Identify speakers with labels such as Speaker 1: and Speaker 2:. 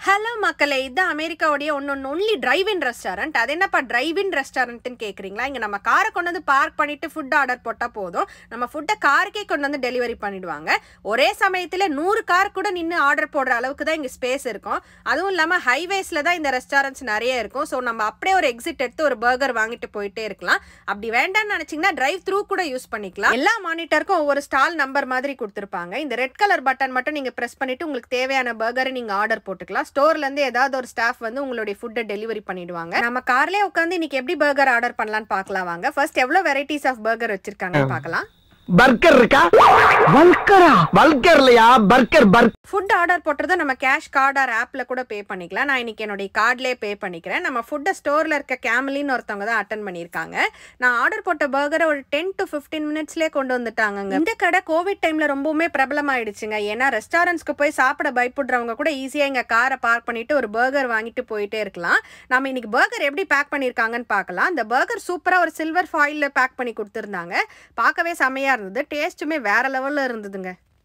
Speaker 1: hello மக்களே இது அமெரிக்காவுடைய ஒன்று ஒன்லி டிரைவ் இன் ரெஸ்டாரண்ட் அது என்னப்பா டிரைவ் இன் ரெஸ்டாரண்ட்னு கேட்குறீங்களா இங்கே நம்ம காரை கொண்டு வந்து பார்க் பண்ணிட்டு ஃபுட் ஆர்டர் போட்டால் போதும் நம்ம ஃபுட்டை காருக்கே கொண்டு வந்து டெலிவரி பண்ணிடுவாங்க ஒரே சமயத்தில் நூறு கார் கூட நின்று ஆர்டர் போடுற அளவுக்கு தான் இங்கே ஸ்பேஸ் இருக்கும் அதுவும் இல்லாமல் ஹைவேஸில் தான் இந்த ரெஸ்டாரண்ட்ஸ் நிறைய இருக்கும் ஸோ நம்ம அப்படியே ஒரு எக்ஸிட் எடுத்து ஒரு பர்கர் வாங்கிட்டு போயிட்டே இருக்கலாம் அப்படி வேண்டாம்னு நினச்சிங்கன்னா டிரைவ் த்ரூ கூட யூஸ் பண்ணிக்கலாம் எல்லா மானிட்டருக்கும் ஒவ்வொரு ஸ்டால் நம்பர் மாதிரி கொடுத்துருப்பாங்க இந்த ரெட் கலர் பட்டன் மட்டும் நீங்கள் ப்ரெஸ் பண்ணிட்டு உங்களுக்கு தேவையான பர்கரை நீங்கள் ஆர்டர் போட்டுக்கலாம் ஸ்டோர்ல இருந்து ஏதாவது ஒரு ஸ்டாஃப் வந்து உங்களுடைய ஃபுட்டை டெலிவரி பண்ணிடுவாங்க நம்ம கார்லயே உட்காந்து இன்னைக்கு எப்படி பர்கர் ஆர்டர் பண்ணலாம்னு பார்க்கலாம் வாங்க ஃபர்ஸ்ட் எவ்வளவு வெரைட்டிஸ் ஆஃப் பர்கர் வச்சிருக்காங்கன்னு பார்க்கலாம்
Speaker 2: பர்கர் இருக்கா பல்கரா பல்கர் இல்லையா பர்கர் பர்கர்
Speaker 1: ஃபுட் ஆர்டர் போட்டுறத நம்ம கேஷ் கார்டு ஆர் ஆப்ல கூட பே பண்ணிக்கலாம் நான் இன்னைக்கு என்னுடைய கார்ட்லேயே பே பண்ணிக்கிறேன் நம்ம ஃபுட்டை ஸ்டோர்ல இருக்க கேமலின்னு ஒருத்தவங்க தான் அட்டன் பண்ணியிருக்காங்க நான் ஆர்டர் போட்ட பர்கரை ஒரு டென் டு ஃபிஃப்டீன் மினிட்ஸ்லேயே கொண்டு வந்துட்டாங்க இந்த கடை கோவிட் டைம்ல ரொம்பவுமே பிரபலமாயிடுச்சுங்க ஏன்னா ரெஸ்டாரண்ட்ஸ்க்கு போய் சாப்பிட பயப்படுறவங்க கூட ஈஸியாக எங்க காரை பார்க் பண்ணிட்டு ஒரு பர்கர் வாங்கிட்டு போயிட்டே இருக்கலாம் நம்ம இன்னைக்கு பர்கர் எப்படி பேக் பண்ணியிருக்காங்கன்னு பார்க்கலாம் இந்த பர்கர் சூப்பராக ஒரு சில்வர் ஃபாயிலில் பேக் பண்ணி கொடுத்துருந்தாங்க பார்க்கவே செமையாக இருந்தது டேஸ்ட்டுமே வேற லெவலில் இருந்ததுங்க